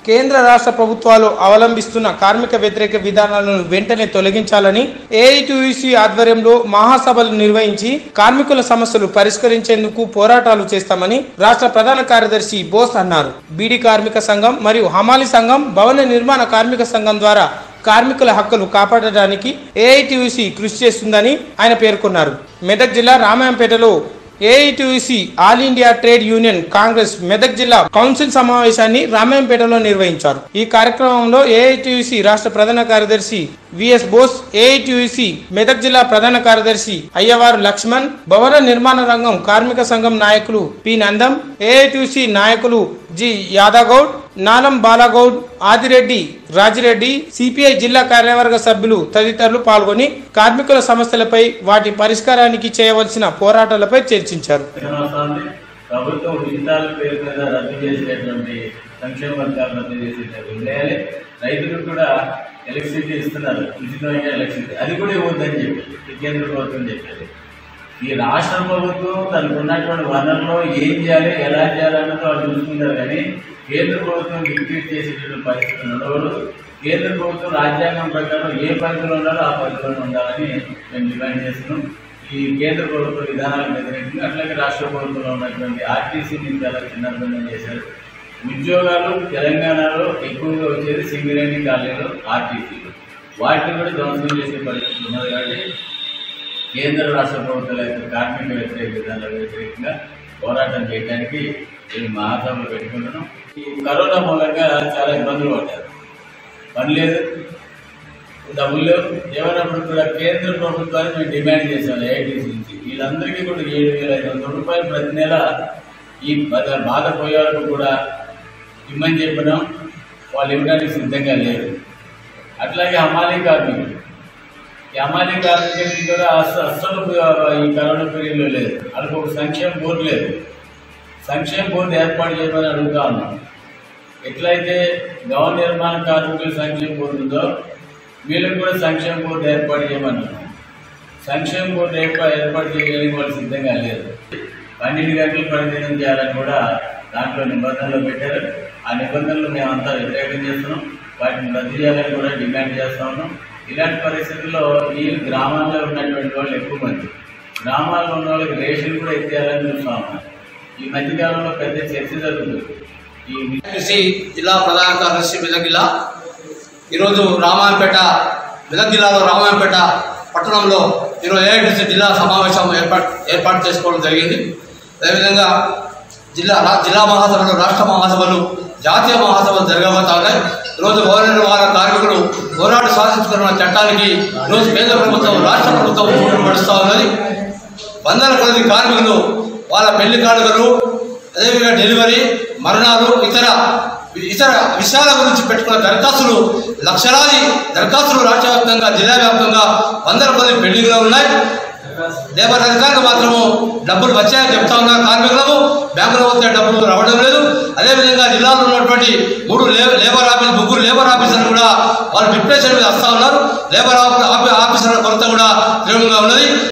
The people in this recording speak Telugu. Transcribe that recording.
కేంద్ర రాష్ట్ర ప్రభుత్వాలు అవలంబిస్తున్న కార్మిక వ్యతిరేక విధానాలను వెంటనే తొలగించాలని ఏఐటీయూసీ ఆధ్వర్యంలో మహాసభలు నిర్వహించి కార్మికుల సమస్యలు పరిష్కరించేందుకు పోరాటాలు చేస్తామని రాష్ట్ర ప్రధాన కార్యదర్శి బోస్ అన్నారు బీడీ కార్మిక సంఘం మరియు హమాలి సంఘం భవన నిర్మాణ కార్మిక సంఘం ద్వారా కార్మికుల హక్కులు కాపాడడానికి ఏఐటీయూసీ కృషి చేస్తుందని ఆయన పేర్కొన్నారు మెదక్ జిల్లా రామాయంపేటలో AITUC all India trade union congress Medak జిల్లా కౌన్సిల్ సమావేశాన్ని రామాయంపేటలో నిర్వహించారు ఈ కార్యక్రమంలో ఏఐటీయూసీ రాష్ట్ర ప్రధాన కార్యదర్శి విఎస్ బోస్ ఏఐటీయూసీ మెదక్ జిల్లా ప్రధాన కార్యదర్శి అయ్యవారు లక్ష్మణ్ భవన నిర్మాణ రంగం కార్మిక సంఘం నాయకులు పి నందం ఏఐటీయూసీ నాయకులు జి యాదగౌడ్ నాలం బాలగౌడ్ ఆదిరెడ్డి రాజిరెడ్డి సిపిఐ జిల్లా కార్యవర్గ సభ్యులు తదితరులు పాల్గొని కార్మికుల సమస్యలపై వాటి పరిష్కారానికి చేయవలసిన పోరాటాలపై చర్చించారు వస్తుంది ప్రభుత్వం ఉచితాల పేరు మీద రద్దు చేసేటువంటి సంక్షేమ పథకాలు రద్దు చేసేటట్టు చేయాలి రైతులకు కూడా ఎలక్ట్రిసిటీ ఇస్తున్నారు ఉచితమైన ఎలక్ట్రిసిటీ అది కూడా ఇవ్వద్దని చెప్పి ఈ కేంద్ర ప్రభుత్వం చెప్పేది ఈ రాష్ట్ర ప్రభుత్వం తనకు ఉన్నటువంటి వనరులో ఏం చేయాలి ఎలా చేయాలన్నది వాళ్ళు చూసుకుంటారు కానీ కేంద్ర ప్రభుత్వం డిక్టేట్ చేసేటువంటి పరిస్థితులు ఉండవదు కేంద్ర ప్రభుత్వం రాజ్యాంగం ప్రకారం ఏ పరిధిలో ఉండాలో ఆ పరిధిలో ఉండాలని మేము డిమాండ్ చేస్తున్నాం ఈ కేంద్ర ప్రభుత్వ విధానాలకు వ్యతిరేకంగా అట్లాగే రాష్ట్ర ప్రభుత్వంలో ఉన్నటువంటి ఆర్టీసీని చాలా చిన్నబంధం చేశారు ఉద్యోగాలు తెలంగాణలో ఎక్కువగా వచ్చేది సింగరేణి కాలనీలో ఆర్టీసీలు వాటిని కూడా ధ్వంసం చేసే పరిస్థితి ఉన్నది కాబట్టి కేంద్ర రాష్ట్ర ప్రభుత్వాల యొక్క కార్మిక వ్యతిరేక విధానాలకు వ్యతిరేకంగా పోరాటం చేయడానికి ఈ మహాసభలు పెట్టుకుంటున్నాం ఈ కరోనా మూలంగా చాలా ఇబ్బందులు పడ్డారు పని లేదు డబ్బులు లేవు ఏమైనప్పుడు కూడా కేంద్ర ప్రభుత్వాన్ని మేము డిమాండ్ చేశాం ఏఐటీసీ నుంచి వీళ్ళందరికీ కూడా ఏడు వేల ఐదు వందల రూపాయలు ప్రతి నెల ఈ బాధ బాధపోయే వరకు కూడా ఇమ్మని చెప్పినాం వాళ్ళు ఇవ్వడానికి సిద్ధంగా లేరు అట్లాగే హమాలీ కార్మికులు ఈ హమాలీ కార్మికులకి కూడా అస్స- అస్సలు ఈ కరోనా పీరియడ్లో లేదు వాళ్ళకి ఒక సంక్షేమ బోర్డు లేదు సంక్షేమ బోర్డు ఏర్పాటు చేయమని అడుగుతా ఉన్నాం ఎట్లయితే భవన నిర్మాణ కార్మికుల సంక్షేమ బోర్డు ఉందో వీళ్ళకి కూడా సంక్షేమ బోర్డు ఏర్పాటు చేయమన్నారు సంక్షేమ బోర్డు ఏర్పాటు ఏర్పాటు చేయడానికి వాళ్ళు సిద్ధంగా లేదు పన్నెండు గంటలు పనిదినం చేయాలని కూడా దాంట్లో నిబంధనలు పెట్టారు ఆ నిబంధనలు మేమంతా వ్యతిరేకం చేస్తున్నాం వాటిని రద్దు చేయాలని కూడా డిమాండ్ చేస్తా ఉన్నాం ఇలాంటి పరిస్థితుల్లో ఈ గ్రామాల్లో ఉన్నటువంటి వాళ్ళు ఎక్కువ మంది గ్రామాల్లో ఉన్న వాళ్ళకి రేషన్ కూడా ఎత్తేయాలని చూస్తా ఉన్నాం ఈ మధ్యకాలంలో పెద్ద చర్చ జరుగుతుంది ఈ కృషి జిల్లా ప్రధాన కార్యదర్శి మెదక్ జిల్లా ఈరోజు రామాయంపేట మెదక్ జిల్లాలో రామాయంపేట పట్టణంలో ఈరోజు ఏఐటీసీ జిల్లా సమావేశం ఏర్పాటు ఏర్పాటు చేసుకోవడం జరిగింది అదేవిధంగా జిల్లా రా- జిల్లా మహాసభలు రాష్ట్ర మహాసభలు జాతీయ మహాసభలు జరగబోతా ఉన్నాయి ఈరోజు భవన నిర్మాణ కార్మికులు పోరాట సాధించుకున్న చట్టానికి ఈరోజు కేంద్ర ప్రభుత్వం రాష్ట్ర ప్రభుత్వం చూడడం పడుస్తూ ఉన్నది వందల కొద్ది కార్మికులు వాళ్ళ పెళ్లి కానుకలు అదేవిధంగా డెలివరీ మరణాలు ఇతర ఇతర విషయాల గురించి పెట్టుకున్న దరఖాస్తులు లక్షలాది దరఖాస్తులు రాష్ట్ర వ్యాప్తంగా జిల్లా వ్యాప్తంగా వందల కొద్ది పెండింగ్లో ఉన్నాయి లేబర్ అధికారులు మాత్రము డబ్బులు వచ్చాయని చెప్తా ఉన్నారు కార్మికులకు బ్యాంకులో వస్తే డబ్బులు రావడం లేదు అదేవిధంగా జిల్లాలో ఉన్నటువంటి మూడు లే- లేబర్ ఆఫీస్ ముగ్గురు లేబర్ ఆఫీసర్లు కూడా వాళ్ళు డిప్రెషన్ మీద వస్తూ ఉన్నారు లేబర్ ఆఫీ- ఆఫీ- ఆఫీసర్ల కొరత కూడా తీవ్రంగా ఉన్నది